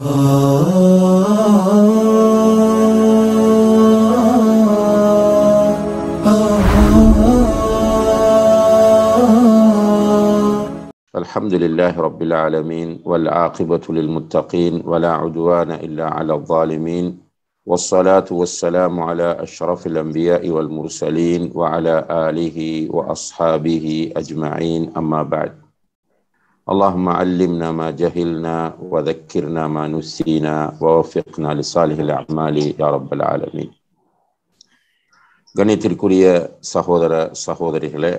الحمد لله رب العالمين والعاقبة للمتقين ولا عدوان إلا على الظالمين والصلاة والسلام على أشرف الأنبياء والمرسلين وعلى آله وأصحابه أجمعين أما بعد اللهم علمنا ما جهلنا وذكرنا ما نسينا ووفقنا لصالح الأعمال يا رب العالمين கணித்திற்குரிய சகோதர சகோதரிகளே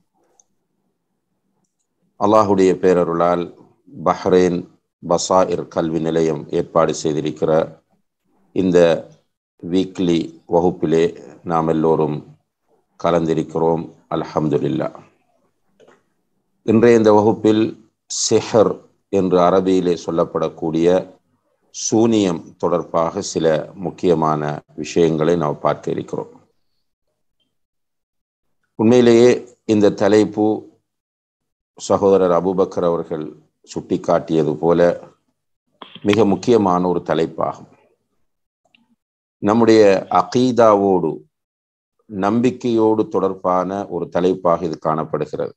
அல்லாஹுடைய பேரருளால் பஹ்ரைன் பசாயிர் கல்வி நிலையம் ஏற்பாடு செய்திருக்கிற இந்த வீக்லி வகுப்பிலே நாம் எல்லோரும் கலந்திருக்கிறோம் அல்ஹம்துலில்லா இன்றைய இந்த வகுப்பில் சிஹர் என்று அரபியிலே சொல்லப்படக்கூடிய சூனியம் தொடர்பாக சில முக்கியமான விஷயங்களை நாம் பார்க்க இருக்கிறோம் உண்மையிலேயே இந்த தலைப்பு சகோதரர் அபுபக்கர் அவர்கள் சுட்டி காட்டியது போல மிக முக்கியமான ஒரு தலைப்பாகும் நம்முடைய அகீதாவோடு நம்பிக்கையோடு தொடர்பான ஒரு தலைப்பாக இது காணப்படுகிறது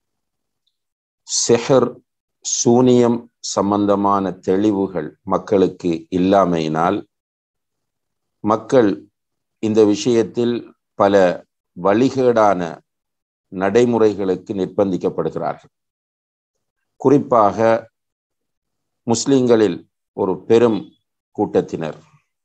செஹர் சூனியம் சம்பந்தமான தெளிவுகள் மக்களுக்கு இல்லாமையினால் மக்கள் இந்த விஷயத்தில் பல வழிகேடான நடைமுறைகளுக்கு நிர்பந்திக்கப்படுகிறார்கள் குறிப்பாக முஸ்லிம்களில் ஒரு பெரும் கூட்டத்தினர்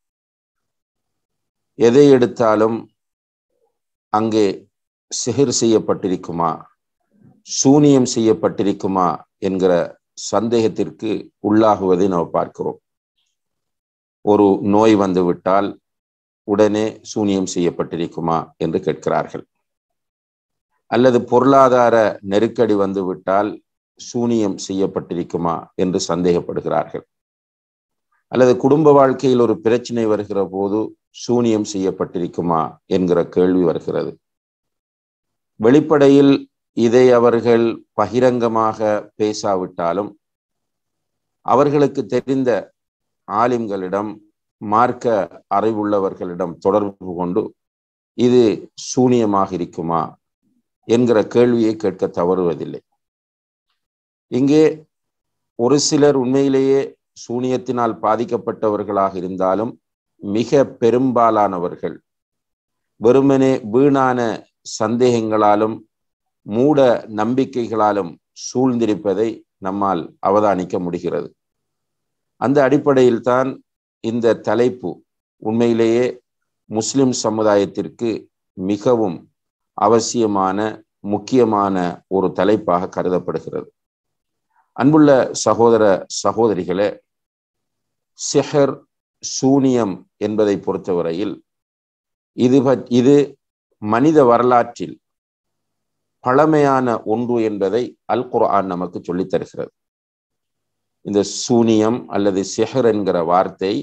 எதை எடுத்தாலும் அங்கே சிகிர் செய்யப்பட்டிருக்குமா சூனியம் செய்யப்பட்டிருக்குமா என்கிற சந்தேகத்திற்கு உள்ளாகுவதை நாம் பார்க்கிறோம் ஒரு நோய் வந்துவிட்டால் உடனே சூனியம் செய்யப்பட்டிருக்குமா என்று கேட்கிறார்கள் அல்லது பொருளாதார நெருக்கடி வந்துவிட்டால் சூனியம் செய்யப்பட்டிருக்குமா என்று சந்தேகப்படுகிறார்கள் அல்லது குடும்ப வாழ்க்கையில் ஒரு பிரச்சனை வருகிற போது சூனியம் செய்யப்பட்டிருக்குமா என்கிற கேள்வி வருகிறது வெளிப்படையில் இதை அவர்கள் பகிரங்கமாக பேசாவிட்டாலும் அவர்களுக்கு தெரிந்த ஆலிம்களிடம் மார்க்க அறிவுள்ளவர்களிடம் தொடர்பு கொண்டு இது சூனியமாக இருக்குமா என்கிற கேள்வியை கேட்க தவறுவதில்லை இங்கே ஒரு சிலர் உண்மையிலேயே சூனியத்தினால் பாதிக்கப்பட்டவர்களாக இருந்தாலும் மிக பெரும்பாலானவர்கள் வெறுமனே வீணான சந்தேகங்களாலும் மூட நம்பிக்கைகளாலும் சூழ்ந்திருப்பதை நம்மால் அவதானிக்க முடிகிறது அந்த அடிப்படையில் தான் இந்த தலைப்பு உண்மையிலேயே முஸ்லிம் சமுதாயத்திற்கு மிகவும் அவசியமான முக்கியமான ஒரு தலைப்பாக கருதப்படுகிறது அன்புள்ள சகோதர சகோதரிகளே செஹர் சூனியம் என்பதை பொறுத்தவரையில் இது இது மனித வரலாற்றில் பழமையான ஒன்று என்பதை அல் குர்ஆன் நமக்கு சொல்லித் தருகிறது இந்த சூனியம் அல்லது செஹர் என்கிற வார்த்தை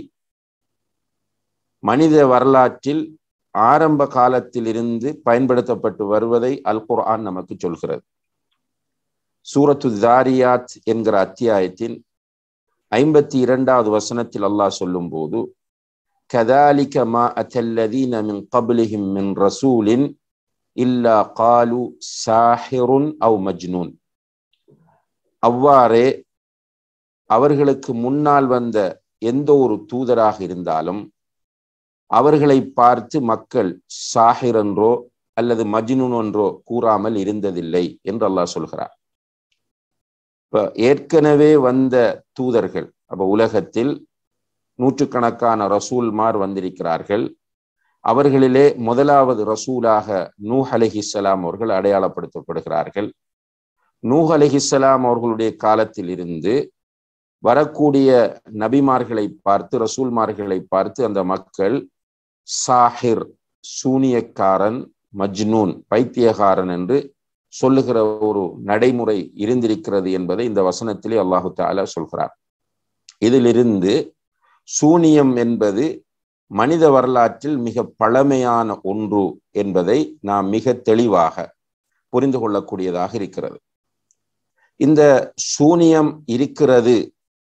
மனித வரலாற்றில் ஆரம்ப காலத்தில் இருந்து பயன்படுத்தப்பட்டு வருவதை அல் குர்ஆன் நமக்கு சொல்கிறது சூரத்து தாரியாத் என்கிற அத்தியாயத்தின் ஐம்பத்தி இரண்டாவது வசனத்தில் அல்லாஹ் சொல்லும் போது كذلك ما أتى الذين من قبلهم من رسول إلا قالوا ساحر أو مجنون அவ்வாறே அவர்களுக்கு முன்னால் வந்த எந்த ஒரு தூதராக இருந்தாலும் அவர்களை பார்த்து மக்கள் சாஹிர் என்றோ அல்லது மஜ்னூன் என்றோ கூறாமல் இருந்ததில்லை என்று அல்லாஹ் சொல்கிறார் இப்ப ஏற்கனவே வந்த தூதர்கள் அப்ப உலகத்தில் நூற்றுக்கணக்கான ரசூல்மார் வந்திருக்கிறார்கள் அவர்களிலே முதலாவது ரசூலாக நூஹ் அலிஹிஸ்லாம் அவர்கள் அடையாளப்படுத்தப்படுகிறார்கள் நூஹ் அலிஹிஸ்லாம் அவர்களுடைய காலத்தில் இருந்து வரக்கூடிய நபிமார்களை பார்த்து ரசூல்மார்களை பார்த்து அந்த மக்கள் சாஹிர் சூனியக்காரன் மஜ்னூன் பைத்தியகாரன் என்று சொல்லுகிற ஒரு நடைமுறை இருந்திருக்கிறது என்பதை இந்த வசனத்திலே அல்லாஹு தாலா சொல்கிறார் இதிலிருந்து சூனியம் என்பது மனித வரலாற்றில் மிக பழமையான ஒன்று என்பதை நாம் மிக தெளிவாக புரிந்து கொள்ளக்கூடியதாக இருக்கிறது இந்த சூனியம் இருக்கிறது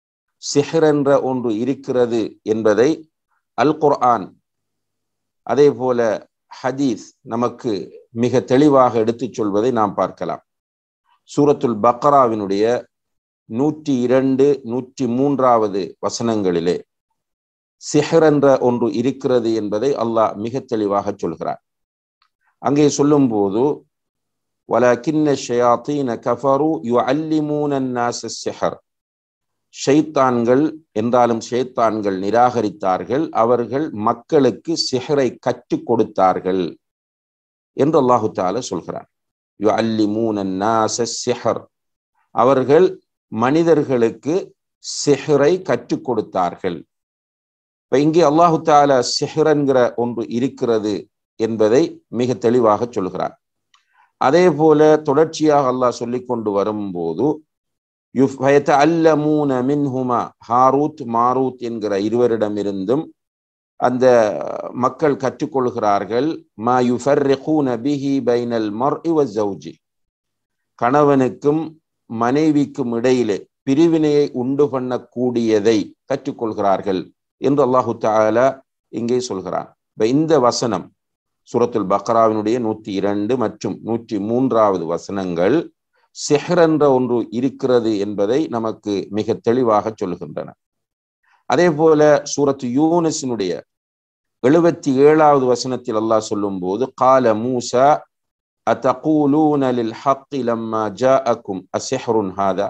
சிஹர் என்ற ஒன்று இருக்கிறது என்பதை அல் குர்ஆன் அதே போல ஹதீஸ் நமக்கு மிக தெளிவாக எடுத்துச் சொல்வதை நாம் பார்க்கலாம் சூரத்துல் பக்ராவினுடைய நூற்றி இரண்டு நூற்றி மூன்றாவது வசனங்களிலே சிஹர் என்ற ஒன்று இருக்கிறது என்பதை அல்லாஹ் மிக தெளிவாக சொல்கிறார் அங்கே சொல்லும்போது வலக்கின்ன ஷயாத்தீன கஃபரு யு அல்லிமூன சிஹர் ஷைத்தான்கள் என்றாலும் ஷைத்தான்கள் நிராகரித்தார்கள் அவர்கள் மக்களுக்கு சிஹரை கற்றுக் கொடுத்தார்கள் என்று அல்லாஹு தால சொல்கிறார் யு அல்லிமூன சிஹர் அவர்கள் மனிதர்களுக்கு சிஹரை கற்றுக் கொடுத்தார்கள் இப்ப இங்கே அல்லாஹு தால சிஹர் என்கிற ஒன்று இருக்கிறது என்பதை மிக தெளிவாக சொல்கிறார் அதே போல தொடர்ச்சியாக அல்லாஹ் சொல்லிக் கொண்டு வரும்போது அல்லமூன மின்ஹுமா ஹாரூத் மாரூத் என்கிற இருவரிடமிருந்தும் அந்த மக்கள் கற்றுக்கொள்கிறார்கள் மா யுஃபர்ரிகூன பிஹி பைனல் மர்இ வஸௌஜி கணவனுக்கும் மனைவிக்கும் இடையிலே பிரிவினையை உண்டு பண்ணக்கூடியதை கற்றுக்கொள்கிறார்கள் என்று அல்லாஹு தாலா இங்கே சொல்கிறார் இந்த வசனம் சூரத்துல் பக்ராவினுடைய நூற்றி இரண்டு மற்றும் நூற்றி மூன்றாவது வசனங்கள் சிஹர் என்ற ஒன்று இருக்கிறது என்பதை நமக்கு மிக தெளிவாக சொல்லுகின்றன அதே போல சூரத்து யூனிஸினுடைய எழுபத்தி ஏழாவது வசனத்தில் அல்லாஹ் சொல்லும் போது கால மூசா அத்தகூலூன லில் ஹக்கி லம்மா ஜாஅக்கும் அசிஹருன் ஹாதா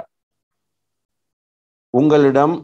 உங்களிடம்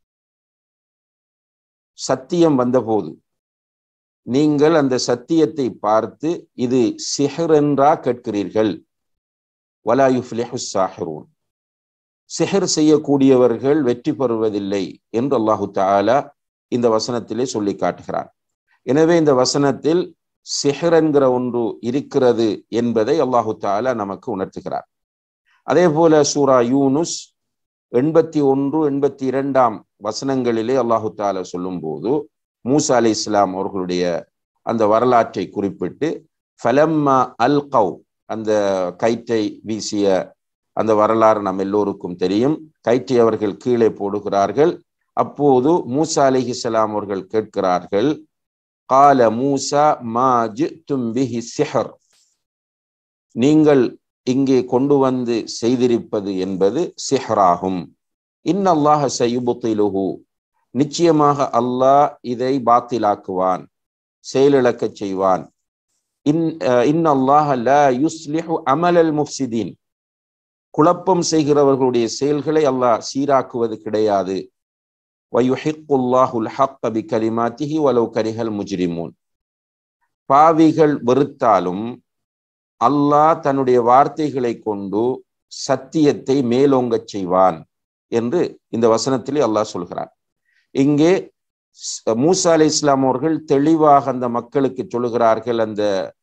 சத்தியம் வந்தபோது நீங்கள் அந்த சத்தியத்தை பார்த்து இது சிஹர் என்றா கேட்கிறீர்கள் வலாயுஃப்லிஹு சாஹிரூன் சிஹர் செய்யக்கூடியவர்கள் வெற்றி பெறுவதில்லை என்று அல்லாஹு தாலா இந்த வசனத்திலே சொல்லி காட்டுகிறார் எனவே இந்த வசனத்தில் சிஹர் என்கிற ஒன்று இருக்கிறது என்பதை அல்லாஹு தாலா நமக்கு உணர்த்துகிறார் அதே போல சூரா யூனுஸ் எண்பத்தி ஒன்று எண்பத்தி இரண்டாம் வசனங்களிலே அல்லாஹு தாலா சொல்லும் போது மூசா அலி இஸ்லாம் அவர்களுடைய அந்த வரலாற்றை குறிப்பிட்டு ஃபலம்மா அல் கவ் அந்த கயிற்றை வீசிய அந்த வரலாறு நம் எல்லோருக்கும் தெரியும் கயிற்றை அவர்கள் கீழே போடுகிறார்கள் அப்போது மூசா அலிஹிஸ்லாம் அவர்கள் கேட்கிறார்கள் கால மூசா மா பிஹி சிஹர் நீங்கள் இங்கே கொண்டு வந்து செய்திருப்பது என்பது சிஹராகும் இன்னல்லாஹ சயுபுத்திலுஹு நிச்சயமாக அல்லாஹ் இதை பாத்திலாக்குவான் செயலிழக்கச் செய்வான் இன் இன்னல்லாஹ லா யுஸ்லிஹு அமலல் முஃப்சிதீன் குழப்பம் செய்கிறவர்களுடைய செயல்களை அல்லாஹ் சீராக்குவது கிடையாது வயுஹிக்குல்லாஹுல் ஹக்க பி கலிமாத்திஹி வலவ் கரிஹல் முஜ்ரிமூன் பாவிகள் வெறுத்தாலும் அல்லாஹ் தன்னுடைய வார்த்தைகளை கொண்டு சத்தியத்தை மேலோங்கச் செய்வான் என்று இந்த வசனத்திலே அல்லாஹ் சொல்கிறார் இங்கே மூசா அலி இஸ்லாம் அவர்கள் தெளிவாக அந்த மக்களுக்கு சொல்லுகிறார்கள் அந்த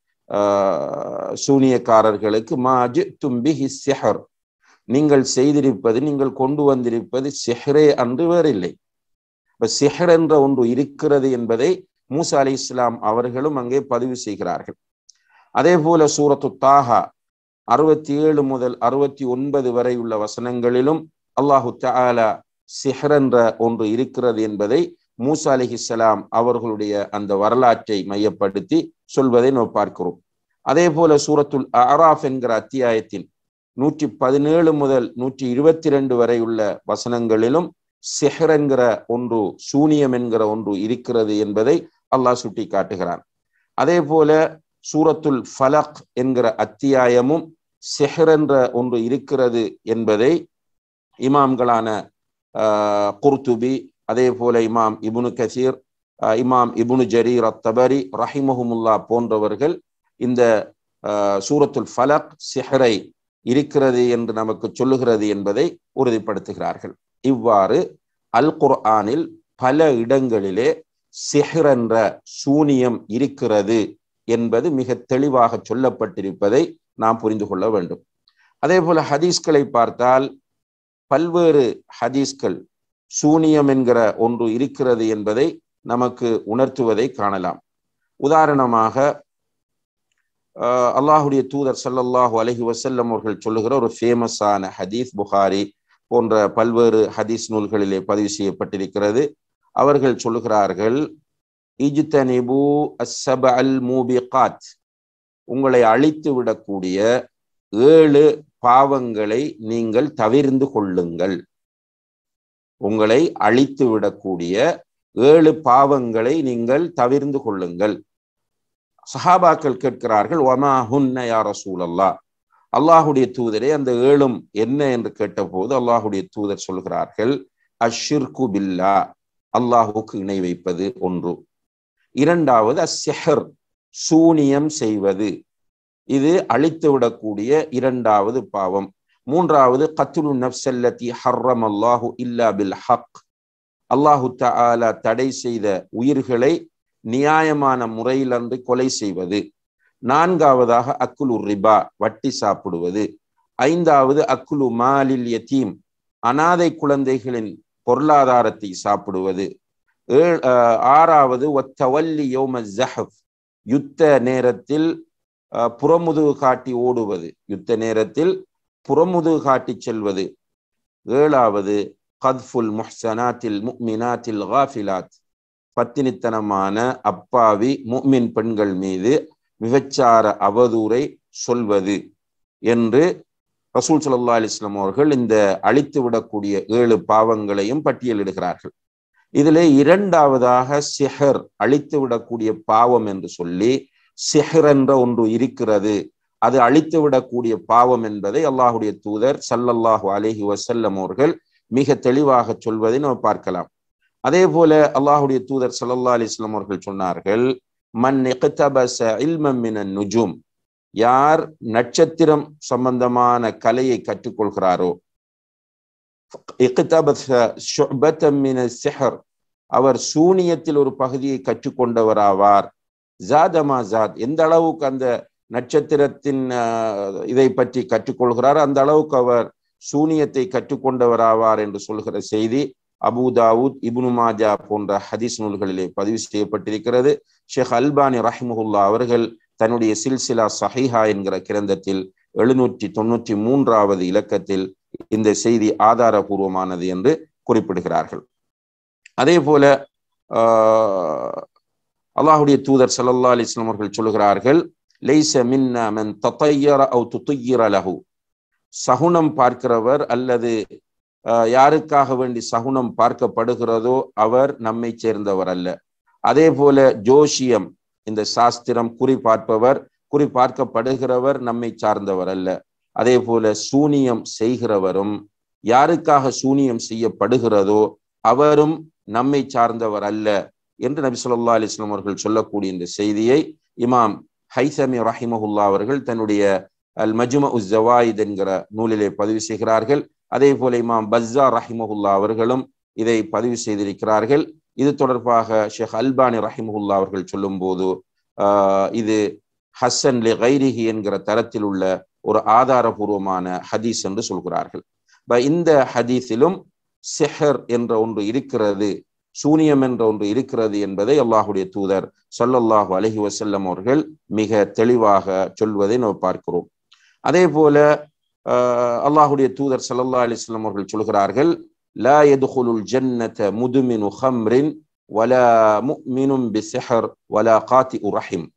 சூனியக்காரர்களுக்கு மாஜு தும்பி சிஹர் நீங்கள் செய்திருப்பது நீங்கள் கொண்டு வந்திருப்பது சிஹரே அன்று வேறில்லை இப்ப சிஹர் என்ற ஒன்று இருக்கிறது என்பதை மூசா அலி இஸ்லாம் அவர்களும் அங்கே பதிவு செய்கிறார்கள் அதே போல சூரத்து தாஹா அறுபத்தி ஏழு முதல் அறுபத்தி ஒன்பது வரை உள்ள வசனங்களிலும் அல்லாஹு தாலா சிஹர் என்ற ஒன்று இருக்கிறது என்பதை மூசா அலிஹிஸ்லாம் அவர்களுடைய அந்த வரலாற்றை மையப்படுத்தி சொல்வதை நாம் பார்க்கிறோம் அதே போல சூரத்துல் அராஃப் என்கிற அத்தியாயத்தின் நூற்றி பதினேழு முதல் நூற்றி இருபத்தி ரெண்டு வரை உள்ள வசனங்களிலும் சிஹர் என்கிற ஒன்று சூனியம் என்கிற ஒன்று இருக்கிறது என்பதை அல்லாஹ் சுட்டி காட்டுகிறான் அதே போல சூரத்துல் ஃபலக் என்கிற அத்தியாயமும் சிஹர் என்ற ஒன்று இருக்கிறது என்பதை இமாம்களான குர்துபி அதே போல இமாம் இபுனு கசீர் இமாம் இபுனு ஜரீர் அத்தபரி ரஹிமஹமுல்லா போன்றவர்கள் இந்த சூரத்துல் ஃபலக் சிஹரை இருக்கிறது என்று நமக்கு சொல்லுகிறது என்பதை உறுதிப்படுத்துகிறார்கள் இவ்வாறு அல் குர்ஆனில் பல இடங்களிலே சிஹர் என்ற சூனியம் இருக்கிறது என்பது மிக தெளிவாக சொல்லப்பட்டிருப்பதை நாம் புரிந்து கொள்ள வேண்டும் அதே போல ஹதீஸ்களை பார்த்தால் பல்வேறு ஹதீஸ்கள் சூனியம் என்கிற ஒன்று இருக்கிறது என்பதை நமக்கு உணர்த்துவதை காணலாம் உதாரணமாக அல்லாஹுடைய தூதர் சல்லல்லாஹு அலஹி வசல்லம் அவர்கள் சொல்லுகிற ஒரு ஃபேமஸான ஹதீஸ் புகாரி போன்ற பல்வேறு ஹதீஸ் நூல்களிலே பதிவு செய்யப்பட்டிருக்கிறது அவர்கள் சொல்லுகிறார்கள் இஜ்தனிபு அஸ்ஸப அல் மூபிகாத் உங்களை அழித்து விடக்கூடிய ஏழு பாவங்களை நீங்கள் தவிர்ந்து கொள்ளுங்கள் உங்களை அழித்து விடக்கூடிய ஏழு பாவங்களை நீங்கள் தவிர்ந்து கொள்ளுங்கள் சஹாபாக்கள் கேட்கிறார்கள் ஒமா ஹுன்ன யா ரசூலல்லா அல்லாஹுடைய தூதரே அந்த ஏழும் என்ன என்று கேட்டபோது அல்லாஹுடைய தூதர் சொல்கிறார்கள் அஷிர்கு பில்லா அல்லாஹுக்கு இணை வைப்பது ஒன்று இரண்டாவது அஸ்ஸெஹர் சூனியம் செய்வது இது அழித்து விடக்கூடிய இரண்டாவது பாவம் மூன்றாவது கத்துலு நப்சல்லத்தி ஹர்ரம் அல்லாஹு இல்லா பில் ஹக் அல்லாஹு தஆலா தடை செய்த உயிர்களை நியாயமான முறையில் அன்று கொலை செய்வது நான்காவதாக அக்குலு ரிபா வட்டி சாப்பிடுவது ஐந்தாவது அக்குலு மாலில் யத்தீம் அனாதை குழந்தைகளின் பொருளாதாரத்தை சாப்பிடுவது ஏழ் ஆறாவது ஒத்தவல்லி யோம ஜஹப் யுத்த நேரத்தில் புறமுதுகு காட்டி ஓடுவது யுத்த நேரத்தில் புறமுதுகு காட்டி செல்வது ஏழாவது கத்ஃபுல் முஹ்சனாத்தில் முக்மினாத்தில் காஃபிலாத் பத்தினித்தனமான அப்பாவி முக்மின் பெண்கள் மீது விபச்சார அவதூரை சொல்வது என்று ரசூல் சல்லா அலிஸ்லாம் அவர்கள் இந்த அழித்து விடக்கூடிய ஏழு பாவங்களையும் பட்டியலிடுகிறார்கள் இதிலே இரண்டாவதாக சிஹர் அழித்து விடக்கூடிய பாவம் என்று சொல்லி சிஹர் என்ற ஒன்று இருக்கிறது அது அழித்து விடக்கூடிய பாவம் என்பதை அல்லாஹுடைய தூதர் சல்லல்லாஹு அலஹி வசல்லம் அவர்கள் மிக தெளிவாக சொல்வதை நம்ம பார்க்கலாம் அதே போல அல்லாஹுடைய தூதர் சல்லல்லா அலிஸ்லாம் அவர்கள் சொன்னார்கள் மன் இல்மம் நுஜூம் யார் நட்சத்திரம் சம்பந்தமான கலையை கற்றுக்கொள்கிறாரோ அவர் சூனியத்தில் ஒரு பகுதியை கற்றுக்கொண்டவராவார் ஜாதமா ஜாத் எந்த அளவுக்கு அந்த நட்சத்திரத்தின் இதை பற்றி கற்றுக்கொள்கிறார் அந்த அளவுக்கு அவர் சூனியத்தை கற்றுக்கொண்டவராவார் என்று சொல்கிற செய்தி அபுதாவுத் இபுனு மாஜா போன்ற ஹதீஸ் நூல்களிலே பதிவு செய்யப்பட்டிருக்கிறது ஷேக் அல்பானி ரஹிமுல்லா அவர்கள் தன்னுடைய சில்சிலா சஹிஹா என்கிற கிரந்தத்தில் எழுநூற்றி தொண்ணூற்றி மூன்றாவது இலக்கத்தில் இந்த செய்தி ஆதாரபூர்வமானது என்று குறிப்பிடுகிறார்கள் அதே போல அல்லாஹுடைய தூதர் சல்லா அலிஸ்லாம் அவர்கள் சொல்லுகிறார்கள் லைச மின்ன மன் தத்தையர அவு துத்துயிர லஹு சகுனம் பார்க்கிறவர் அல்லது யாருக்காக வேண்டி சகுனம் பார்க்கப்படுகிறதோ அவர் நம்மை சேர்ந்தவர் அல்ல அதே போல ஜோஷியம் இந்த சாஸ்திரம் குறி பார்ப்பவர் குறி பார்க்கப்படுகிறவர் நம்மை சார்ந்தவர் அல்ல அதே போல சூனியம் செய்கிறவரும் யாருக்காக சூனியம் செய்யப்படுகிறதோ அவரும் நம்மை சார்ந்தவர் அல்ல என்று நபி சொல்லா அலிஸ்லாம் அவர்கள் சொல்லக்கூடிய இந்த செய்தியை இமாம் ஹைசமி ரஹிமஹுல்லா அவர்கள் தன்னுடைய அல் மஜ்ம உஸ் ஜவாயித் என்கிற நூலிலே பதிவு செய்கிறார்கள் அதே போல இமாம் பஸ்ஸா ரஹிமஹுல்லா அவர்களும் இதை பதிவு செய்திருக்கிறார்கள் இது தொடர்பாக ஷேக் அல்பானி ரஹிமஹுல்லா அவர்கள் சொல்லும் போது இது ஹசன் லி கைரிஹி என்கிற தரத்தில் உள்ள ஒரு ஆதாரபூர்வமான ஹதீஸ் என்று சொல்கிறார்கள் இந்த ஹதீஸிலும் செஹர் என்ற ஒன்று இருக்கிறது சூனியம் என்ற ஒன்று இருக்கிறது என்பதை அல்லாஹுடைய தூதர் சொல்லல்லாஹு அலஹி வசல்லம் அவர்கள் மிக தெளிவாக சொல்வதை நம்ம பார்க்கிறோம் அதே போல அல்லாஹுடைய தூதர் சல்லல்லா அலிஸ்லாம் அவர்கள் சொல்கிறார்கள் லா எதுகுலுல் ஜன்னத முதுமினு ஹம்ரின் வலா முக்மினும் பிசிஹர் வலா காத்தி உரஹிம்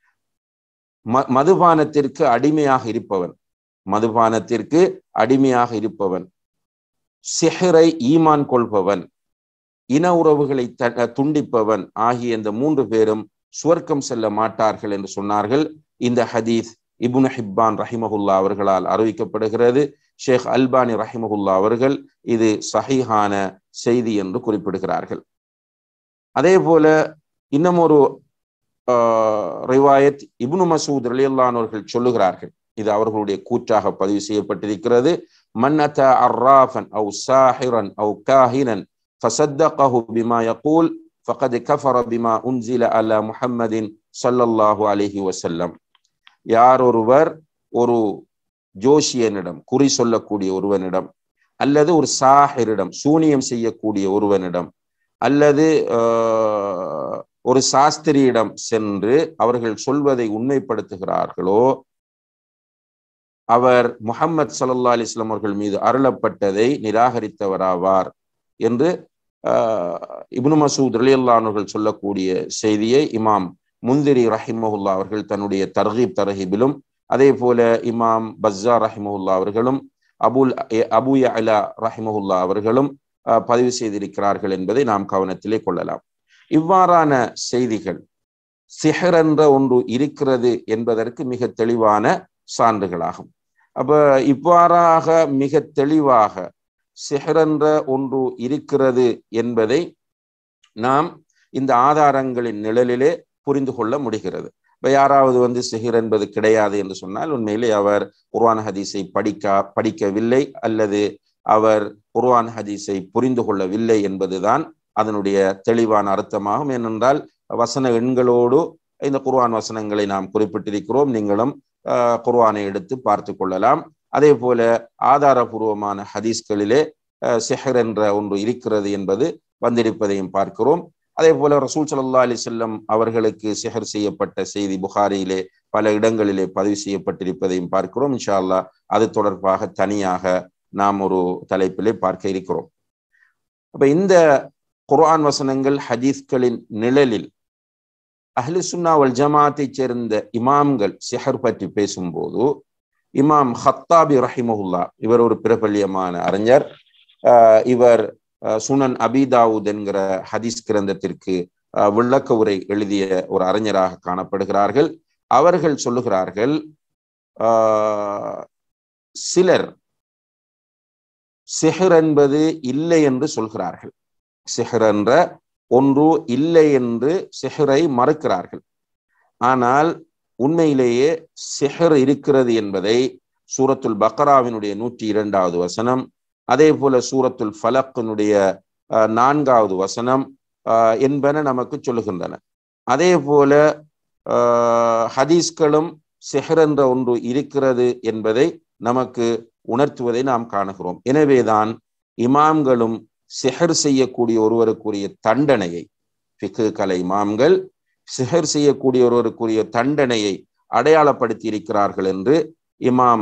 மதுபானத்திற்கு அடிமையாக இருப்பவன் மதுபானத்திற்கு அடிமையாக இருப்பவன் சிஹரை ஈமான் கொள்பவன் இன உறவுகளை துண்டிப்பவன் ஆகிய இந்த மூன்று பேரும் சுவர்க்கம் செல்ல மாட்டார்கள் என்று சொன்னார்கள் இந்த ஹதீஸ் இபுன் ஹிப்பான் ரஹிமஹுல்லா அவர்களால் அறிவிக்கப்படுகிறது ஷேக் அல்பானி ரஹிமஹுல்லா அவர்கள் இது சஹீஹான செய்தி என்று குறிப்பிடுகிறார்கள் அதே போல இன்னும் ஒரு ரிவாயத் இப்னு மசூத் ரலியல்லானவர்கள் சொல்லுகிறார்கள் இது அவர்களுடைய கூற்றாக பதிவு செய்யப்பட்டிருக்கிறது மன்னத அர்ராஃபன் அவு சாஹிரன் அவு காஹினன் فصدقه بما يقول فقد كفر بما أنزل على محمد صلى الله عليه وسلم யார் ஒருவர் ஒரு ஜோஷியனிடம் குறி சொல்லக்கூடிய ஒருவனிடம் அல்லது ஒரு சாஹிரிடம் சூனியம் செய்யக்கூடிய ஒருவனிடம் அல்லது ஒரு சாஸ்திரியிடம் சென்று அவர்கள் சொல்வதை உண்மைப்படுத்துகிறார்களோ அவர் முகமது சல்லா அலிஸ்லாம் அவர்கள் மீது அருளப்பட்டதை நிராகரித்தவராவார் என்று இப்னு மசூத் ரலியல்லானவர்கள் சொல்லக்கூடிய செய்தியை இமாம் முந்திரி ரஹிமஹுல்லா அவர்கள் தன்னுடைய தர்ஹீப் தர்ஹீபிலும் அதே போல இமாம் பஸ்ஸா ரஹிமஹுல்லா அவர்களும் அபுல் அபு அலா ரஹிமஹுல்லா அவர்களும் பதிவு செய்திருக்கிறார்கள் என்பதை நாம் கவனத்திலே கொள்ளலாம் இவ்வாறான செய்திகள் சிஹர் என்ற ஒன்று இருக்கிறது என்பதற்கு மிக தெளிவான சான்றுகளாகும் அப்ப இவ்வாறாக மிக தெளிவாக சிஹர் என்ற ஒன்று இருக்கிறது என்பதை நாம் இந்த ஆதாரங்களின் நிழலிலே புரிந்து கொள்ள முடிகிறது இப்ப யாராவது வந்து சிஹிர் என்பது கிடையாது என்று சொன்னால் உண்மையிலே அவர் குர்வான் ஹதீஸை படிக்க படிக்கவில்லை அல்லது அவர் குர்வான் ஹதீஸை புரிந்து கொள்ளவில்லை என்பதுதான் அதனுடைய தெளிவான அர்த்தமாகும் ஏனென்றால் வசன எண்களோடு இந்த குர்வான் வசனங்களை நாம் குறிப்பிட்டிருக்கிறோம் நீங்களும் குர்வானை எடுத்து பார்த்து கொள்ளலாம் அதே போல ஆதாரபூர்வமான ஹதீஸ்களிலே செஹர் என்ற ஒன்று இருக்கிறது என்பது வந்திருப்பதையும் பார்க்கிறோம் அதே போல ரசூல் சல்லா அலி செல்லம் அவர்களுக்கு சிஹர் செய்யப்பட்ட செய்தி புகாரியிலே பல இடங்களிலே பதிவு செய்யப்பட்டிருப்பதையும் பார்க்கிறோம் இன்ஷா அல்லா அது தொடர்பாக தனியாக நாம் ஒரு தலைப்பிலே பார்க்க இருக்கிறோம் அப்ப இந்த குர்ஆன் வசனங்கள் ஹதீஸ்களின் நிழலில் அஹ்லு சுன்னா வல் ஜமாத்தை சேர்ந்த இமாம்கள் சிஹர் பற்றி பேசும்போது இமாம் ஹத்தாபி ரஹிமஹுல்லா இவர் ஒரு பிரபல்யமான அறிஞர் இவர் சுனன் அபிதாவுத் என்கிற ஹதீஸ் கிரந்தத்திற்கு விளக்க உரை எழுதிய ஒரு அறிஞராக காணப்படுகிறார்கள் அவர்கள் சொல்லுகிறார்கள் சிலர் சிஹர் என்பது இல்லை என்று சொல்கிறார்கள் சிஹர் என்ற ஒன்று இல்லை என்று சிஹரை மறுக்கிறார்கள் ஆனால் உண்மையிலேயே சிஹர் இருக்கிறது என்பதை சூரத்துல் பக்ராவினுடைய நூற்றி இரண்டாவது வசனம் அதே போல சூரத்துல் ஃபலக்கினுடைய நான்காவது வசனம் என்பன நமக்கு சொல்லுகின்றன அதே போல ஹதீஸ்களும் சிஹர் என்ற ஒன்று இருக்கிறது என்பதை நமக்கு உணர்த்துவதை நாம் காணுகிறோம் எனவேதான் இமாம்களும் சிஹர் செய்யக்கூடிய ஒருவருக்குரிய தண்டனையை பிக்கு கலை இமாம்கள் சிஹர் செய்யக்கூடிய ஒருவருக்குரிய தண்டனையை அடையாளப்படுத்தி இருக்கிறார்கள் என்று இமாம்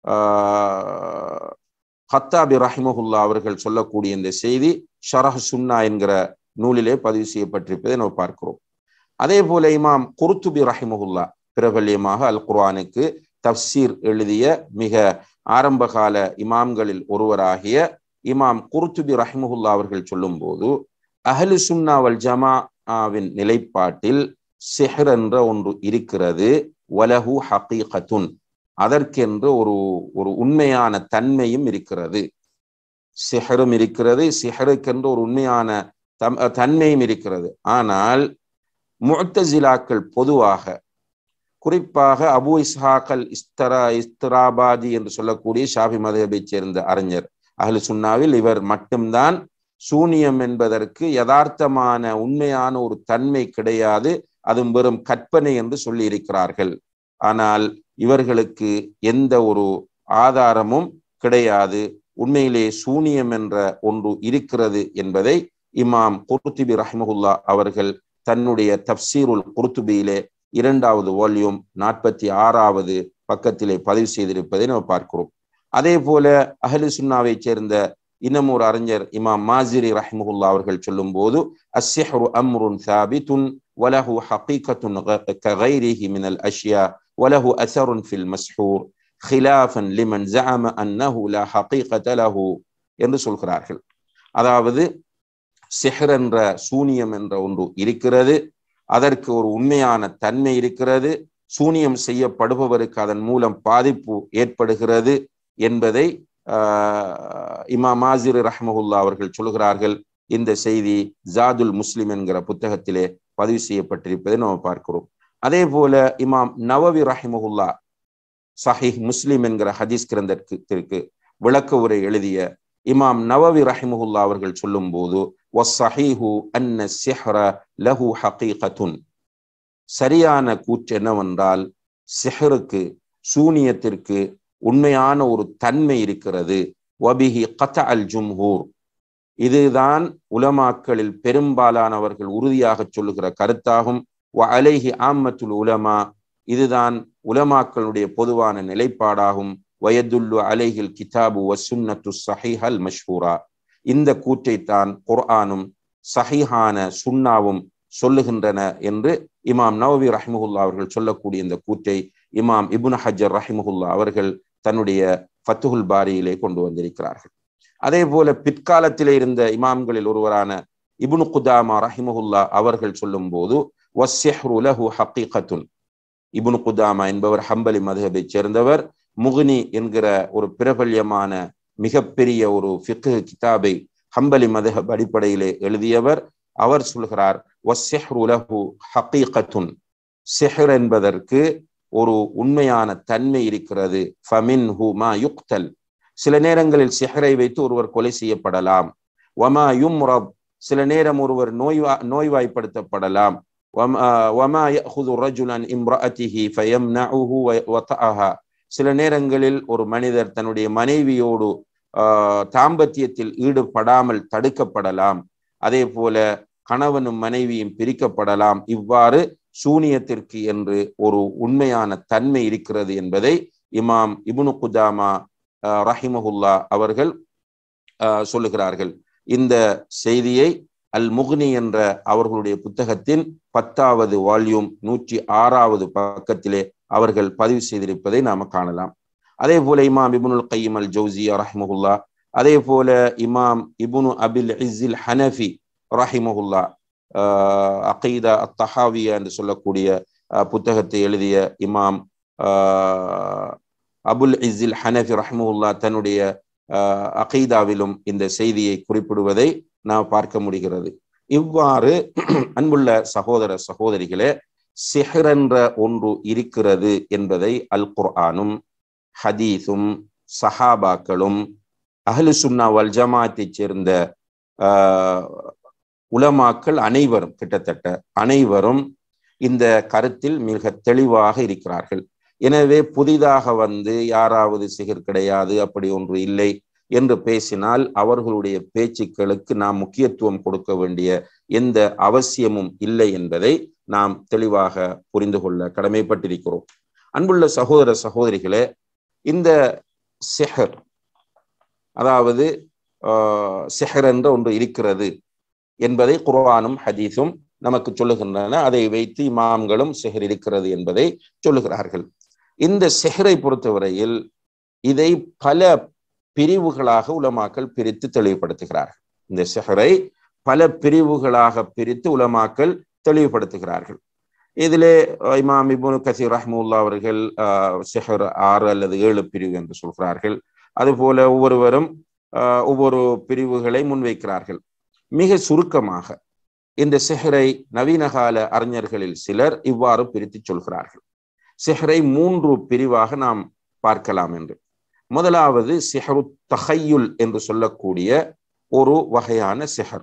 ஹத்தாபி ரஹிமஹுல்லா அவர்கள் சொல்லக்கூடிய இந்த செய்தி ஷரஹ் சுன்னா என்கிற நூலிலே பதிவு செய்யப்பட்டிருப்பதை நம்ம பார்க்கிறோம் அதே போல இமாம் குருத்துபி ரஹிமஹுல்லா பிரபல்யமாக அல் குர்ஆனுக்கு தப்சீர் எழுதிய மிக ஆரம்பகால இமாம்களில் ஒருவராகிய இமாம் குருத்துபி ரஹிமஹுல்லா அவர்கள் சொல்லும் போது அஹலு சுன்னா வல் ஜமாவின் நிலைப்பாட்டில் சிஹர் என்ற ஒன்று இருக்கிறது வலஹு ஹகீகத்துன் அதற்கென்று ஒரு ஒரு உண்மையான தன்மையும் இருக்கிறது சிஹரும் இருக்கிறது சிஹருக்கென்று ஒரு உண்மையான தம் தன்மையும் இருக்கிறது ஆனால் முத்தசிலாக்கள் பொதுவாக குறிப்பாக அபு இஸ்ஹாக்கல் இஸ்தரா இஸ்தராபாதி என்று சொல்லக்கூடிய ஷாபி மதபைச் சேர்ந்த அறிஞர் அஹ்லு சுன்னாவில் இவர் மட்டும்தான் சூனியம் என்பதற்கு யதார்த்தமான உண்மையான ஒரு தன்மை கிடையாது அது வெறும் கற்பனை என்று சொல்லி இருக்கிறார்கள் ஆனால் இவர்களுக்கு எந்த ஒரு ஆதாரமும் கிடையாது உண்மையிலே சூனியம் என்ற ஒன்று இருக்கிறது என்பதை இமாம் குர்துபி ரஹ்மஹுல்லா அவர்கள் தன்னுடைய தப்சீருல் குர்துபியிலே இரண்டாவது வால்யூம் நாற்பத்தி ஆறாவது பக்கத்திலே பதிவு செய்திருப்பதை நம்ம பார்க்கிறோம் அதே போல அஹலு சுன்னாவை சேர்ந்த இன்னும் ஒரு அறிஞர் இமாம் மாசிரி ரஹ்மஹுல்லா அவர்கள் சொல்லும் போது அஸ்ஸிஹ்ரு அம்ருன் சாபித்துன் வலஹு ஹகீகத்துன் ககைரிஹி மினல் அஷ்யா வலஹு அசருன் ஃபில் மஸ்ஹூர் خلافا لمن زعم انه لا حقيقه له என்று சொல்கிறார்கள் அதாவது சிஹர் என்ற சூனியம் என்ற ஒன்று இருக்கிறது அதற்கு ஒரு உண்மையான தன்மை இருக்கிறது சூனியம் செய்யப்படுபவருக்கு அதன் மூலம் பாதிப்பு ஏற்படுகிறது என்பதை இமா மாசிர் ரஹ்மஹுல்லா அவர்கள் சொல்கிறார்கள் இந்த செய்தி ஜாதுல் முஸ்லிம் என்கிற புத்தகத்திலே பதிவு செய்யப்பட்டிருப்பதை நாம் பார்க்கிறோம் அதே போல இமாம் நவவி ரஹிமஹுல்லா சஹிஹ் முஸ்லிம் என்கிற ஹதீஸ் கிரந்தத்திற்கு விளக்க உரை எழுதிய இமாம் நவவி ரஹிமஹுல்லா அவர்கள் சொல்லும் போது வஸ்ஸஹீஹு அன்ன சிஹ்ர லஹு ஹகீகத்துன் சரியான கூற்று என்னவென்றால் சிஹருக்கு சூனியத்திற்கு உண்மையான ஒரு தன்மை இருக்கிறது வபிஹி கத அல் ஜும்ஹூர் இதுதான் உலமாக்களில் பெரும்பாலானவர்கள் உறுதியாக சொல்லுகிற கருத்தாகும் வ அலைஹி ஆம்மத்துல் உலமா இதுதான் உலமாக்களுடைய பொதுவான நிலைப்பாடாகும் வயதுல்லு அலைஹில் கிதாபு வசுன்னத்து சஹிஹல் மஷ்ஹூரா இந்த கூற்றைத்தான் குர்ஆனும் சஹிஹான சுன்னாவும் சொல்லுகின்றன என்று இமாம் நவவி ரஹிமுல்லா அவர்கள் சொல்லக்கூடிய இந்த கூற்றை இமாம் இபுன் ஹஜர் ரஹிமுல்லா அவர்கள் தன்னுடைய ஃபத்துஹுல் பாரியிலே கொண்டு வந்திருக்கிறார்கள் அதே போல பிற்காலத்திலே இருந்த இமாம்களில் ஒருவரான இபுனு குதாமா ரஹிமுல்லா அவர்கள் சொல்லும் போது லஹு ஹக்கீகத்துன் இபுனு குதாமா என்பவர் ஹம்பலி மதுஹபை சேர்ந்தவர் முகுனி என்கிற ஒரு பிரபல்யமான மிகப்பெரிய ஒரு ஃபிக்கு கிதாபை ஹம்பலி மதுஹப் அடிப்படையிலே எழுதியவர் அவர் சொல்கிறார் லஹு ஹக்கீகத்துன் சிஹர் என்பதற்கு ஒரு உண்மையான தன்மை இருக்கிறது ஃபமின் ஹுமா யுக்தல் சில நேரங்களில் சிஹரை வைத்து ஒருவர் கொலை செய்யப்படலாம் வமா யும்ரப் சில நேரம் ஒருவர் நோய்வா நோய்வாய்ப்படுத்தப்படலாம் வமா யஹுது ரஜுலன் இம்ரஅதிஹி ஃபயம்னஉஹு வதஅஹா சில நேரங்களில் ஒரு மனிதர் தன்னுடைய மனைவியோடு தாம்பத்தியத்தில் ஈடுபடாமல் தடுக்கப்படலாம் அதே போல கணவனும் மனைவியும் பிரிக்கப்படலாம் இவ்வாறு சூனியத்திற்கு என்று ஒரு உண்மையான தன்மை இருக்கிறது என்பதை இமாம் இபுனு குதாமா ரஹிமஹுல்லா அவர்கள் சொல்லுகிறார்கள் இந்த செய்தியை அல் முக்னி என்ற அவர்களுடைய புத்தகத்தின் பத்தாவது வால்யூம் நூற்றி ஆறாவது பக்கத்திலே அவர்கள் பதிவு செய்திருப்பதை நாம காணலாம் அதே போல இமாம் இபுனுல் கையம் அல் ஜவுசியா ரஹிமஹுல்லா அதே போல இமாம் இபுனு அபில் இஸ்ஸில் ஹனஃபி ரஹிமஹுல்லா அகீதா அத்தஹாவியா என்று சொல்லக்கூடிய புத்தகத்தை எழுதிய இமாம் அபுல் இஸ்ஸில் ஹனஃபி ரஹ்முல்லா தன்னுடைய அகீதாவிலும் இந்த செய்தியை குறிப்பிடுவதை நாம் பார்க்க முடிகிறது இவ்வாறு அன்புள்ள சகோதர சகோதரிகளே சிஹர் என்ற ஒன்று இருக்கிறது என்பதை அல் குர்ஆனும் ஹதீஸும் சஹாபாக்களும் அஹ்லு சுன்னா வல் ஜமாத்தைச் சேர்ந்த உலமாக்கள் அனைவரும் கிட்டத்தட்ட அனைவரும் இந்த கருத்தில் மிக தெளிவாக இருக்கிறார்கள் எனவே புதிதாக வந்து யாராவது சிகர் கிடையாது அப்படி ஒன்று இல்லை என்று பேசினால் அவர்களுடைய பேச்சுக்களுக்கு நாம் முக்கியத்துவம் கொடுக்க வேண்டிய எந்த அவசியமும் இல்லை என்பதை நாம் தெளிவாக புரிந்து கொள்ள கடமைப்பட்டிருக்கிறோம் அன்புள்ள சகோதர சகோதரிகளே இந்த சிஹர் அதாவது சிஹர் என்ற ஒன்று இருக்கிறது என்பதை குர்ஆனும் ஹதீஸும் நமக்கு சொல்லுகின்றன அதை வைத்து இமாம்களும் சிஹர் இருக்கிறது என்பதை சொல்லுகிறார்கள் இந்த சிஹரை பொறுத்தவரையில் இதை பல பிரிவுகளாக உலமாக்கள் பிரித்து தெளிவுபடுத்துகிறார்கள் இந்த சிஹரை பல பிரிவுகளாக பிரித்து உலமாக்கள் தெளிவுபடுத்துகிறார்கள் இதிலே இமாம் இபுனு கசீர் ரஹ்முல்லா அவர்கள் சிஹர் ஆறு அல்லது ஏழு பிரிவு என்று சொல்கிறார்கள் அதுபோல ஒவ்வொருவரும் ஒவ்வொரு பிரிவுகளை முன்வைக்கிறார்கள் மிக சுருக்கமாக இந்த சிஹரை நவீனகால அறிஞர்களில் சிலர் இவ்வாறு பிரித்து சொல்கிறார்கள் சிஹரை மூன்று பிரிவாக நாம் பார்க்கலாம் என்று முதலாவது சிஹரு தஹையுல் என்று சொல்லக்கூடிய ஒரு வகையான சிஹர்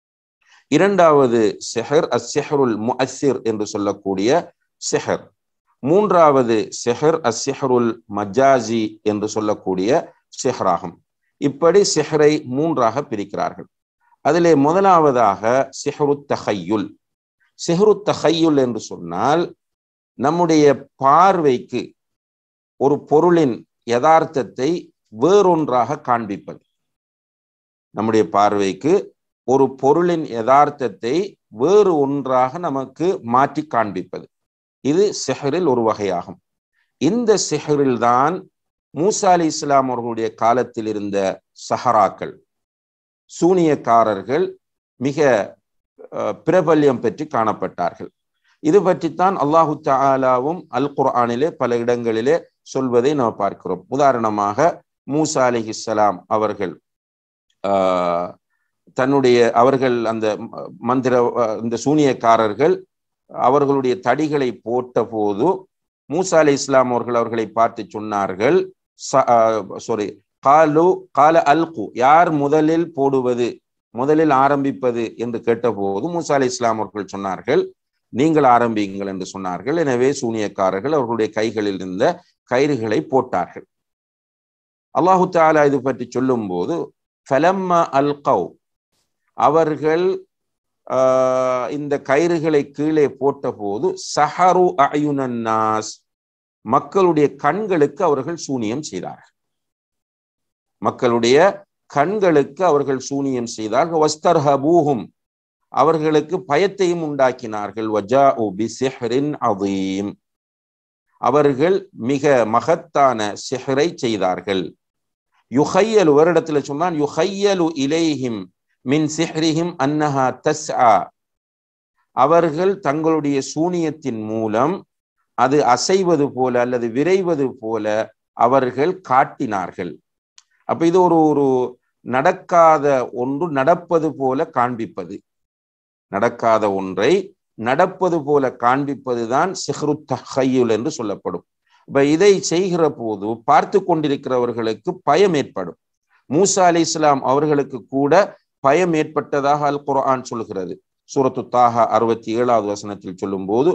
இரண்டாவது சிஹர் அஸ் சிஹருல் முஅசிர் என்று சொல்லக்கூடிய சிஹர் மூன்றாவது சிஹர் அஸ் சிஹருல் மஜாசி என்று சொல்லக்கூடிய சிஹராகும் இப்படி சிஹரை மூன்றாக பிரிக்கிறார்கள் அதிலே முதலாவதாக சிஹரு தஹையுல் சிஹரு தஹையுல் என்று சொன்னால் நம்முடைய பார்வைக்கு ஒரு பொருளின் யதார்த்தத்தை வேறொன்றாக காண்பிப்பது நம்முடைய பார்வைக்கு ஒரு பொருளின் யதார்த்தத்தை வேறு ஒன்றாக நமக்கு மாற்றி காண்பிப்பது இது சிஹரில் ஒரு வகையாகும் இந்த சிஹரில் தான் மூசா அலி இஸ்லாம் அவர்களுடைய காலத்தில் இருந்த சஹராக்கள் சூனியக்காரர்கள் மிக பிரபல்யம் பெற்று காணப்பட்டார்கள் இது பற்றித்தான் அல்லாஹு தாலாவும் அல் குர்ஆனிலே பல இடங்களிலே சொல்வதை நாம் பார்க்கிறோம் உதாரணமாக மூசா அலி இஸ்லாம் அவர்கள் தன்னுடைய அவர்கள் அந்த மந்திர இந்த சூனியக்காரர்கள் அவர்களுடைய தடிகளை போட்ட போது மூசா அலி இஸ்லாம் அவர்கள் அவர்களை பார்த்து சொன்னார்கள் சாரி காலு கால அல்கு யார் முதலில் போடுவது முதலில் ஆரம்பிப்பது என்று கேட்டபோது மூசா அலி இஸ்லாம் அவர்கள் சொன்னார்கள் நீங்கள் ஆரம்பியுங்கள் என்று சொன்னார்கள் எனவே சூனியக்காரர்கள் அவர்களுடைய கைகளில் இருந்த கயிறுகளை போட்டார்கள் அல்லாஹு தாலா இது பற்றி சொல்லும் போது ஃபலம்ம அல் கவ் அவர்கள் இந்த கயிறுகளை கீழே போட்ட போது சஹரு அயுனன்னாஸ் மக்களுடைய கண்களுக்கு அவர்கள் சூனியம் செய்தார்கள் மக்களுடைய கண்களுக்கு அவர்கள் சூனியம் செய்தார்கள் வஸ்தர்ஹபூஹும் அவர்களுக்கு பயத்தையும் உண்டாக்கினார்கள் வஜாஉ பிசிஹ்ரின் அதீம் அவர்கள் மிக மகத்தான சிஹரை செய்தார்கள் யுஹையலு ஒரு இடத்துல சொன்னான் யுஹையலு இலைஹிம் மின் சிஹ்ரிஹிம் அன்னஹா தஸ்ஆ அவர்கள் தங்களுடைய சூனியத்தின் மூலம் அது அசைவது போல அல்லது விரைவது போல அவர்கள் காட்டினார்கள் அப்ப இது ஒரு ஒரு நடக்காத ஒன்று நடப்பது போல காண்பிப்பது நடக்காத ஒன்றை நடப்பது போல காண்பிப்பதுதான் சிஹ்ரு தஹையுல் என்று சொல்லப்படும் இப்ப இதை செய்கிற போது பார்த்து கொண்டிருக்கிறவர்களுக்கு பயம் ஏற்படும் மூசா அலி இஸ்லாம் அவர்களுக்கு கூட பயம் ஏற்பட்டதாக அல் குர்ஆன் சொல்கிறது சூரத்து தாஹா அறுபத்தி ஏழாவது வசனத்தில் சொல்லும் போது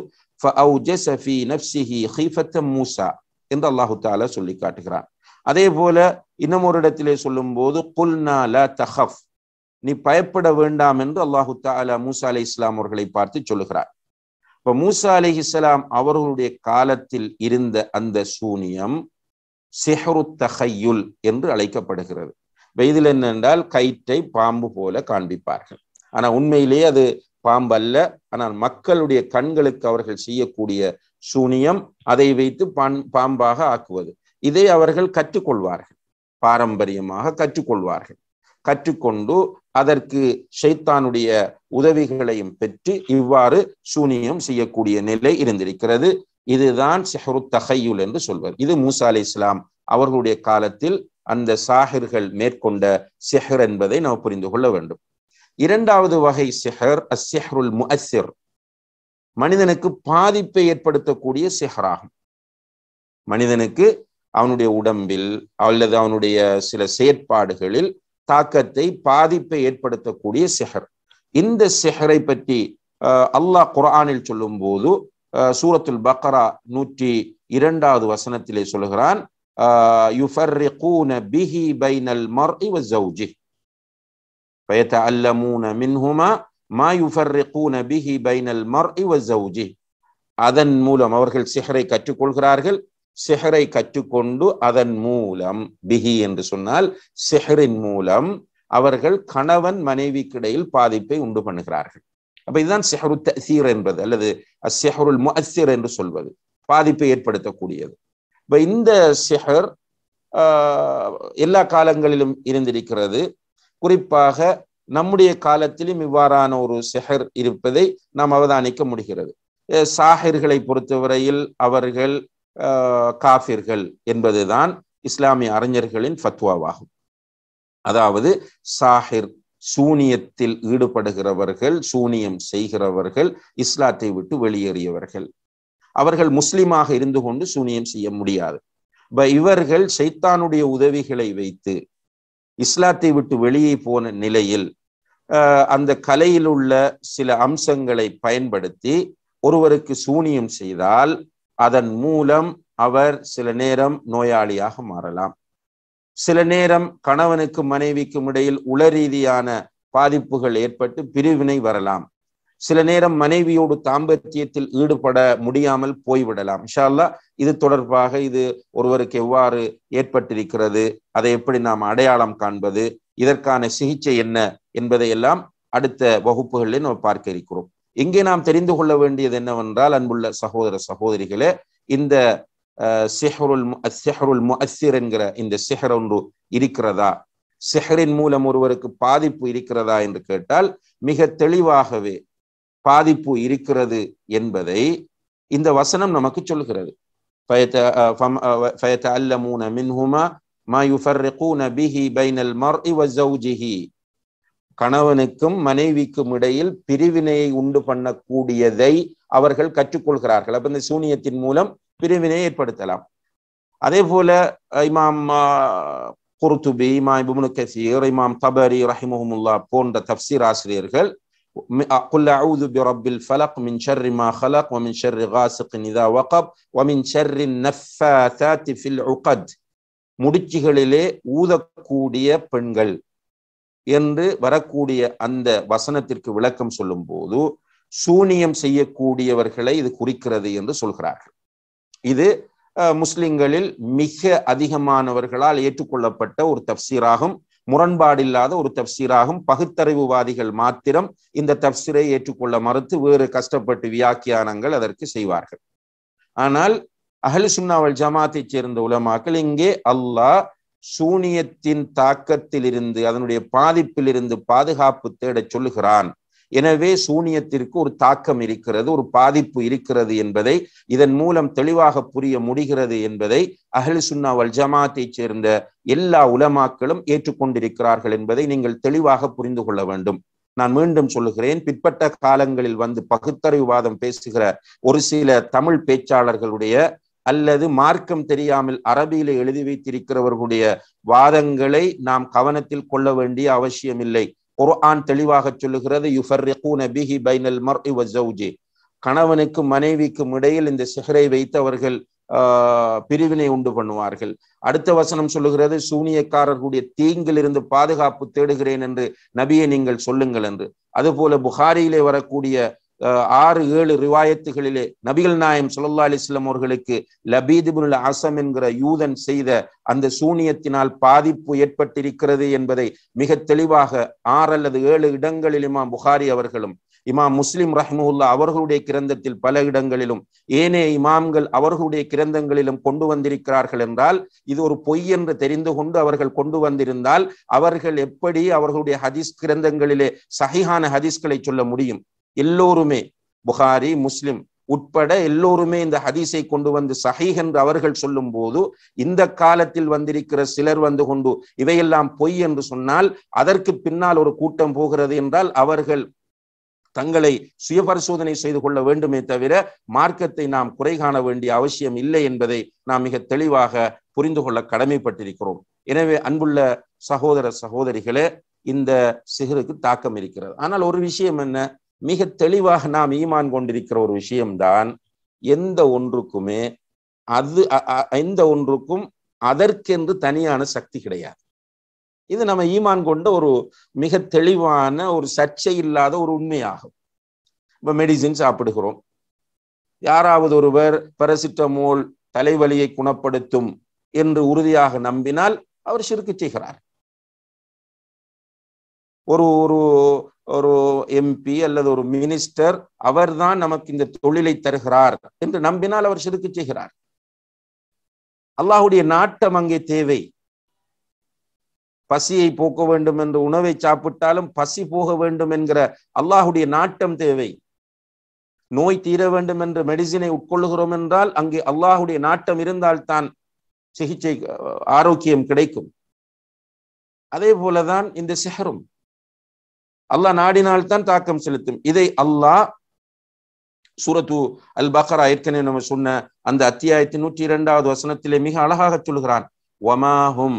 மூசா என்று அல்லாஹு தாலா சொல்லி காட்டுகிறான் அதே போல இன்னும் ஒரு இடத்திலே சொல்லும் போது குல்னா ல தஹப் நீ பயப்பட வேண்டாம் என்று அல்லாஹு தாலா மூசா அலி இஸ்லாம் அவர்களை பார்த்து சொல்லுகிறார் இப்ப மூசா அலி இஸ்லாம் அவர்களுடைய காலத்தில் இருந்த அந்த சூனியம் சிஹரு தஹையுல் என்று அழைக்கப்படுகிறது இதில் என்னென்றால் கயிற்றை பாம்பு போல காண்பிப்பார்கள் ஆனா உண்மையிலேயே அது பாம்பு அல்ல ஆனால் மக்களுடைய கண்களுக்கு அவர்கள் செய்யக்கூடிய சூனியம் அதை வைத்து பாம்பாக ஆக்குவது இதை அவர்கள் கற்றுக்கொள்வார்கள் பாரம்பரியமாக கற்றுக்கொள்வார்கள் கற்றுக்கொண்டு அதற்கு ஷைத்தானுடைய உதவிகளையும் பெற்று இவ்வாறு சூனியம் செய்யக்கூடிய நிலை இருந்திருக்கிறது இதுதான் ஷெஹரு தஹையுல் என்று சொல்வது இது மூசா அலி இஸ்லாம் அவர்களுடைய காலத்தில் அந்த சாஹிர்கள் மேற்கொண்ட சிஹர் என்பதை நாம் புரிந்து கொள்ள வேண்டும் இரண்டாவது வகை சிஹர் அஸ்ஹருல் முஅஸ்ஸிர் மனிதனுக்கு பாதிப்பை ஏற்படுத்தக்கூடிய சிஹராகும் மனிதனுக்கு அவனுடைய உடம்பில் அல்லது அவனுடைய சில செயற்பாடுகளில் தாக்கத்தை பாதிப்பை ஏற்படுத்தக்கூடிய சிஹர் இந்த சிஹரை பற்றி அல்லாஹ் குர்ஆனில் சொல்லும் போது சூரத்துல் பக்ரா நூற்றி இரண்டாவது வசனத்திலே சொல்கிறான் யுஃபர்ரிகூன பிஹி பைனல் மர்இ வ ஜௌஜி فيتعلمون منهما ما يفرقون به بين المرء وزوجه அதன் மூலம் அவர்கள் சிஹரை கற்றுக்கொள்கிறார்கள் சிஹரை கற்றுக்கொண்டு அதன் மூலம் பிஹி என்று சொன்னால் சிஹரின் மூலம் அவர்கள் கணவன் மனைவிக்கிடையில் பாதிப்பை உண்டு பண்ணுகிறார்கள் அப்ப இதுதான் சிஹரு தசீர் என்பது அல்லது அஸ்ஹருல் முஅஸ்ஸிர் என்று சொல்வது பாதிப்பை ஏற்படுத்தக்கூடியது இப்ப இந்த சிஹர் எல்லா காலங்களிலும் இருந்திருக்கிறது குறிப்பாக நம்முடைய காலத்திலும் இவ்வாறான ஒரு செஹர் இருப்பதை நாம் அவதானிக்க முடிகிறது சாஹிர்களை பொறுத்தவரையில் அவர்கள் காஃபிர்கள் என்பதுதான் இஸ்லாமிய அறிஞர்களின் ஃபத்வாவாகும் அதாவது சாஹிர் சூனியத்தில் ஈடுபடுகிறவர்கள் சூனியம் செய்கிறவர்கள் இஸ்லாத்தை விட்டு வெளியேறியவர்கள் அவர்கள் முஸ்லிமாக இருந்து கொண்டு சூனியம் செய்ய முடியாது இவர்கள் சைத்தானுடைய உதவிகளை வைத்து இஸ்லாத்தை விட்டு வெளியே போன நிலையில் அந்த கலையில் உள்ள சில அம்சங்களை பயன்படுத்தி ஒருவருக்கு சூனியம் செய்தால் அதன் மூலம் அவர் சில நேரம் நோயாளியாக மாறலாம் சில நேரம் கணவனுக்கும் மனைவிக்கும் இடையில் உள ரீதியான பாதிப்புகள் ஏற்பட்டு பிரிவினை வரலாம் சில நேரம் மனைவியோடு தாம்பத்தியத்தில் ஈடுபட முடியாமல் போய்விடலாம் இன்ஷால்லா இது தொடர்பாக இது ஒருவருக்கு எவ்வாறு ஏற்பட்டிருக்கிறது அதை எப்படி நாம் அடையாளம் காண்பது இதற்கான சிகிச்சை என்ன என்பதை எல்லாம் அடுத்த வகுப்புகளில் நாம் பார்க்க இருக்கிறோம் இங்கே நாம் தெரிந்து கொள்ள வேண்டியது என்னவென்றால் அன்புள்ள சகோதர சகோதரிகளே இந்த சிஹருல் சிஹருல் முஅஸ்ஸிர் என்கிற இந்த சிஹர் ஒன்று இருக்கிறதா சிஹரின் மூலம் ஒருவருக்கு பாதிப்பு இருக்கிறதா என்று கேட்டால் மிக தெளிவாகவே பாதிப்பு இருக்கிறது என்பதை இந்த வசனம் நமக்கு சொல்கிறது فيتعلمون منهما ما يفرقون به بين المرء وزوجه கணவனுக்கும் மனைவிக்கும் இடையில் பிரிவினையை உண்டு பண்ணக்கூடியதை அவர்கள் கற்றுக்கொள்கிறார்கள் அப்ப இந்த சூனியத்தின் மூலம் பிரிவினையை ஏற்படுத்தலாம் அதே போல இமாம் குர்துபி இமாம் இபுனு கசீர் இமாம் தபரி ரஹிமஹமுல்லா போன்ற தப்சீர் ஆசிரியர்கள் قل أعوذ برب الفلق من شر ما خلق ومن شر غاسق إذا وقب ومن شر النفاثات في العقد முடிச்சுகளிலே ஊதக்கூடிய பெண்கள் என்று வரக்கூடிய அந்த வசனத்திற்கு விளக்கம் சொல்லும் போது சூனியம் செய்யக்கூடியவர்களை இது குறிக்கிறது என்று சொல்கிறார்கள் இது முஸ்லிம்களில் மிக அதிகமானவர்களால் ஏற்றுக்கொள்ளப்பட்ட ஒரு தப்சீராகும் முரண்பாடில்லாத ஒரு தப்சீராகும் பகுத்தறிவுவாதிகள் மாத்திரம் இந்த தப்சீரை ஏற்றுக்கொள்ள மறுத்து வேறு கஷ்டப்பட்டு வியாக்கியானங்கள் அதற்கு செய்வார்கள் ஆனால் அஹலு சுன்னாவல் ஜமாத்தைச் சேர்ந்த உலமாக்கள் இங்கே அல்லாஹ் சூனியத்தின் தாக்கத்தில் இருந்து அதனுடைய பாதிப்பில் இருந்து பாதுகாப்பு தேடச் சொல்லுகிறான் எனவே சூனியத்திற்கு ஒரு தாக்கம் இருக்கிறது ஒரு பாதிப்பு இருக்கிறது என்பதை இதன் மூலம் தெளிவாக புரிய முடிகிறது என்பதை அஹல் சுன்னா வல் ஜமாத்தை சேர்ந்த எல்லா உலமாக்களும் ஏற்றுக்கொண்டிருக்கிறார்கள் என்பதை நீங்கள் தெளிவாக புரிந்து கொள்ள வேண்டும் நான் மீண்டும் சொல்லுகிறேன் பிற்பட்ட காலங்களில் வந்து பகுத்தறிவுவாதம் பேசுகிற ஒரு சில தமிழ் பேச்சாளர்களுடைய அல்லது மார்க்கம் தெரியாமல் அரபியில எழுதி வைத்திருக்கிறவர்களுடைய வாதங்களை நாம் கவனத்தில் கொள்ள வேண்டிய அவசியம் இல்லை குர்ஆன் தெளிவாக சொல்லுகிறது யுஃபர்ரிகூன பிஹி பைனல் மர்இ வஸௌஜி கணவனுக்கும் மனைவிக்கும் இடையில் இந்த சிஹரை வைத்து அவர்கள் பிரிவினை உண்டு பண்ணுவார்கள் அடுத்த வசனம் சொல்லுகிறது சூனியக்காரர்களுடைய தீங்கில் இருந்து பாதுகாப்பு தேடுகிறேன் என்று நபியை நீங்கள் சொல்லுங்கள் என்று அதுபோல புகாரியிலே வரக்கூடிய ஆறு ஏழு ரிவாயத்துகளிலே நபிகள் நாயம் சுல்லா அலிஸ்லாம் அவர்களுக்கு லபீதுபுல் அசம் என்கிற யூதன் செய்த அந்த சூனியத்தினால் பாதிப்பு ஏற்பட்டிருக்கிறது என்பதை மிக தெளிவாக ஆறு அல்லது ஏழு இடங்களில் இமாம் புகாரி அவர்களும் இமாம் முஸ்லிம் ரஹ்முல்லா அவர்களுடைய கிரந்தத்தில் பல இடங்களிலும் ஏனைய இமாம்கள் அவர்களுடைய கிரந்தங்களிலும் கொண்டு வந்திருக்கிறார்கள் என்றால் இது ஒரு பொய் என்று தெரிந்து கொண்டு அவர்கள் கொண்டு வந்திருந்தால் அவர்கள் எப்படி அவர்களுடைய ஹதீஸ் கிரந்தங்களிலே சஹிஹான ஹதீஸ்களை சொல்ல முடியும் எல்லோருமே புகாரி முஸ்லிம் உட்பட எல்லோருமே இந்த ஹதீஸை கொண்டு வந்து சஹீஹ் என்று அவர்கள் சொல்லும் போது இந்த காலத்தில் வந்திருக்கிற சிலர் வந்து கொண்டு இவையெல்லாம் பொய் என்று சொன்னால் அதற்கு பின்னால் ஒரு கூட்டம் போகிறது என்றால் அவர்கள் தங்களை சுய பரிசோதனை செய்து கொள்ள வேண்டுமே தவிர மார்க்கத்தை நாம் குறை காண வேண்டிய அவசியம் இல்லை என்பதை நாம் மிக தெளிவாக புரிந்து கொள்ள கடமைப்பட்டிருக்கிறோம் எனவே அன்புள்ள சகோதர சகோதரிகளே இந்த சிகருக்கு தாக்கம் இருக்கிறது ஆனால் ஒரு விஷயம் என்ன மிக தெளிவாக நாம் ஈமான் கொண்டிருக்கிற ஒரு விஷயம்தான் எந்த ஒன்றுக்குமே அது எந்த ஒன்றுக்கும் அதற்கென்று தனியான சக்தி கிடையாது இது நம்ம ஈமான் கொண்ட ஒரு மிக தெளிவான ஒரு சர்ச்சை இல்லாத ஒரு உண்மையாகும் இப்ப மெடிசின் சாப்பிடுகிறோம் யாராவது ஒருவர் பெரசிட்டமோல் தலைவலியை குணப்படுத்தும் என்று உறுதியாக நம்பினால் அவர் சிறுக்கு செய்கிறார் ஒரு ஒரு ஒரு எம்பி அல்லது ஒரு மினிஸ்டர் அவர்தான் நமக்கு இந்த தொழிலை தருகிறார் என்று நம்பினால் அவர் சிறுக்கு செய்கிறார் அல்லாஹுடைய நாட்டம் அங்கே தேவை பசியை போக்க வேண்டும் என்று உணவை சாப்பிட்டாலும் பசி போக வேண்டும் என்கிற அல்லாஹுடைய நாட்டம் தேவை நோய் தீர வேண்டும் என்று மெடிசினை உட்கொள்ளுகிறோம் என்றால் அங்கே அல்லாஹுடைய நாட்டம் இருந்தால்தான் சிகிச்சை ஆரோக்கியம் கிடைக்கும் அதே போலதான் இந்த சிஹரும் அல்லாஹ் நாடினால்தான் தாக்கம் செலுத்தும் இதை அல்லாஹ் சூரத்து அல் பக்ரா ஏற்கனவே நம்ம சொன்ன அந்த அத்தியாயத்தின் நூற்றி இரண்டாவது வசனத்திலே மிக அழகாக சொல்கிறான் ஒமாஹும்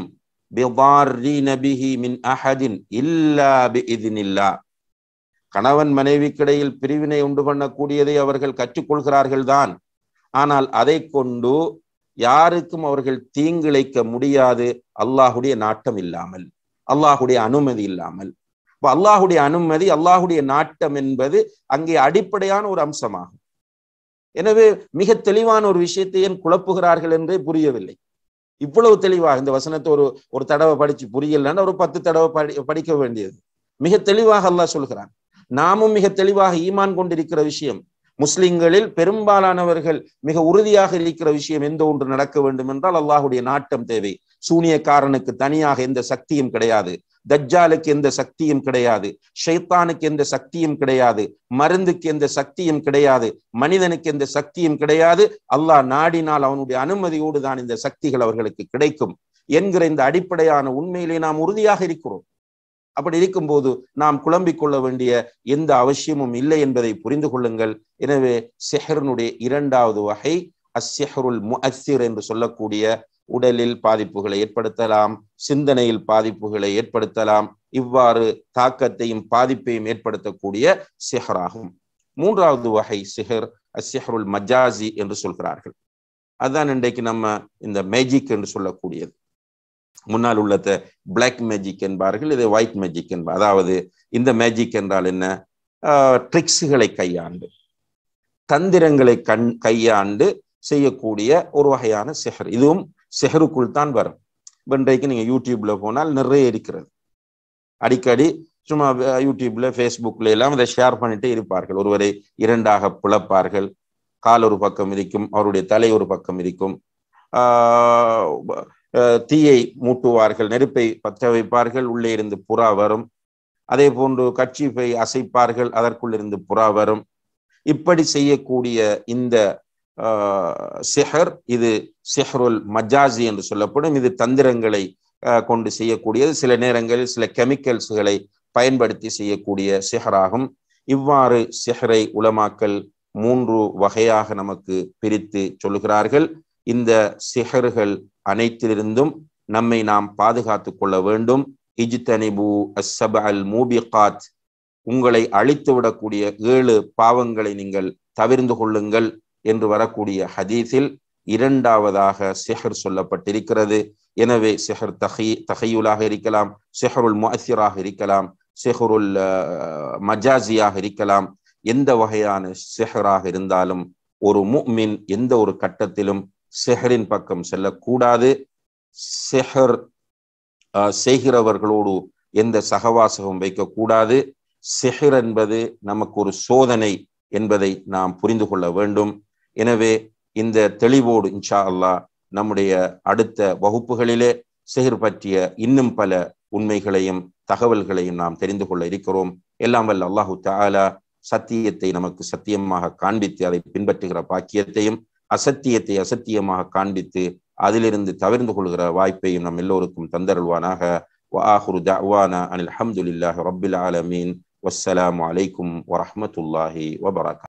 மின் அஹதின் இல்லா பிஇதினில்லா கணவன் மனைவிக்கிடையில் பிரிவினை உண்டு பண்ணக்கூடியதை அவர்கள் கற்றுக்கொள்கிறார்கள் தான் ஆனால் அதை கொண்டு யாருக்கும் அவர்கள் தீங்கிழைக்க முடியாது அல்லாஹுடைய நாட்டம் இல்லாமல் அல்லாஹுடைய அனுமதி இல்லாமல் இப்ப அல்லாஹுடைய அனுமதி அல்லாஹுடைய நாட்டம் என்பது அங்கே அடிப்படையான ஒரு அம்சமாகும் எனவே மிக தெளிவான ஒரு விஷயத்தை ஏன் குழப்புகிறார்கள் என்றே புரியவில்லை இவ்வளவு தெளிவாக இந்த வசனத்தை ஒரு ஒரு தடவை படிச்சு புரியலன்னா ஒரு பத்து தடவை படி படிக்க வேண்டியது மிக தெளிவாக அல்லாஹ் சொல்கிறான் நாமும் மிக தெளிவாக ஈமான் கொண்டிருக்கிற விஷயம் முஸ்லிம்களில் பெரும்பாலானவர்கள் மிக உறுதியாக இருக்கிற விஷயம் எந்த ஒன்று நடக்க வேண்டும் என்றால் அல்லாஹுடைய நாட்டம் தேவை சூனியக்காரனுக்கு தனியாக எந்த சக்தியும் கிடையாது தஜ்ஜாலுக்கு எந்த சக்தியும் கிடையாது ஷைத்தானுக்கு எந்த சக்தியும் கிடையாது மருந்துக்கு எந்த சக்தியும் கிடையாது மனிதனுக்கு எந்த சக்தியும் கிடையாது அல்லாஹ் நாடினால் அவனுடைய அனுமதியோடு தான் இந்த சக்திகள் அவர்களுக்கு கிடைக்கும் என்கிற இந்த அடிப்படையான உண்மையிலே நாம் உறுதியாக இருக்கிறோம் அப்படி இருக்கும்போது நாம் குழம்பிக் கொள்ள வேண்டிய எந்த அவசியமும் இல்லை என்பதை புரிந்து கொள்ளுங்கள் எனவே செஹரனுடைய இரண்டாவது வகை அஸ்ஸெஹருல் முஅஸ்ஸிர் என்று சொல்லக்கூடிய உடலில் பாதிப்புகளை ஏற்படுத்தலாம் சிந்தனையில் பாதிப்புகளை ஏற்படுத்தலாம் இவ்வாறு தாக்கத்தையும் பாதிப்பையும் ஏற்படுத்தக்கூடிய சிஹராகும் மூன்றாவது வகை சிஹர் அஸ்ஸெஹருல் மஜாசி என்று சொல்கிறார்கள் அதுதான் இன்றைக்கு நம்ம இந்த மேஜிக் என்று சொல்லக்கூடியது முன்னால் உள்ளத பிளாக் மேஜிக் என்பார்கள் இது ஒயிட் மேஜிக் என்பார் அதாவது இந்த மேஜிக் என்றால் என்ன ட்ரிக்ஸுகளை கையாண்டு தந்திரங்களை கண் கையாண்டு செய்யக்கூடிய ஒரு வகையான சிஹர் இதுவும் சிஹருக்குள் தான் வரும் இன்றைக்கு நீங்க யூடியூப்ல போனால் நிறைய இருக்கிறது அடிக்கடி சும்மா யூடியூப்ல ஃபேஸ்புக்ல எல்லாம் இதை ஷேர் பண்ணிட்டே இருப்பார்கள் ஒருவரை இரண்டாக பிளப்பார்கள் கால் ஒரு பக்கம் இருக்கும் அவருடைய தலை ஒரு பக்கம் இருக்கும் தீயை மூட்டுவார்கள் நெருப்பை பற்ற வைப்பார்கள் உள்ளே இருந்து புறா வரும் அதே போன்று கட்சிப்பை அசைப்பார்கள் அதற்குள் இருந்து புறா வரும் இப்படி செய்யக்கூடிய இந்த சிஹர் இது சிஹருல் மஜாசி என்று சொல்லப்படும் இது தந்திரங்களை கொண்டு செய்யக்கூடியது சில நேரங்களில் சில கெமிக்கல்ஸ்களை பயன்படுத்தி செய்யக்கூடிய சிஹராகும் இவ்வாறு சிஹரை உலமாக்கல் மூன்று வகையாக நமக்கு பிரித்து சொல்லுகிறார்கள் இந்த சிஹர்கள் அனைத்திலிருந்தும் நம்மை நாம் பாதுகாத்து கொள்ள வேண்டும் இஜ்தனிபு அஸ்ஸப அல் மூபிகாத் உங்களை அழித்து விடக்கூடிய ஏழு பாவங்களை நீங்கள் தவிர்ந்து கொள்ளுங்கள் என்று வரக்கூடிய ஹதீஸில் இரண்டாவதாக சிஹர் சொல்லப்பட்டிருக்கிறது எனவே சிஹர் தகை தகையுலாக இருக்கலாம் சிஹருல் முஅசிராக இருக்கலாம் சிஹருல் மஜாசியாக இருக்கலாம் எந்த வகையான சிஹராக இருந்தாலும் ஒரு முக்மின் எந்த ஒரு கட்டத்திலும் சிஹரின் பக்கம் செல்லக்கூடாது சிஹர் செய்கிறவர்களோடு எந்த சகவாசகம் வைக்கக்கூடாது சிஹர் என்பது நமக்கு ஒரு சோதனை என்பதை நாம் புரிந்து கொள்ள வேண்டும் எனவே இந்த தெளிவோடு இன்ஷா அல்லாஹ் நம்முடைய அடுத்த வகுப்புகளிலே சிஹர் பற்றிய இன்னும் பல உண்மைகளையும் தகவல்களையும் நாம் தெரிந்து கொள்ள இருக்கிறோம் எல்லாம் வல்ல அல்லாஹு தாலா சத்தியத்தை நமக்கு சத்தியமாக காண்பித்து அதை பின்பற்றுகிற பாக்கியத்தையும் அசத்தியத்தை அசத்தியமாக காண்பித்து அதிலிருந்து தவிர்ந்து கொள்கிற வாய்ப்பையும் நம் எல்லோருக்கும் தந்தருள்வானாக وآخر دعوانا أن الحمد لله رب العالمين والسلام عليكم ورحمة الله وبركاته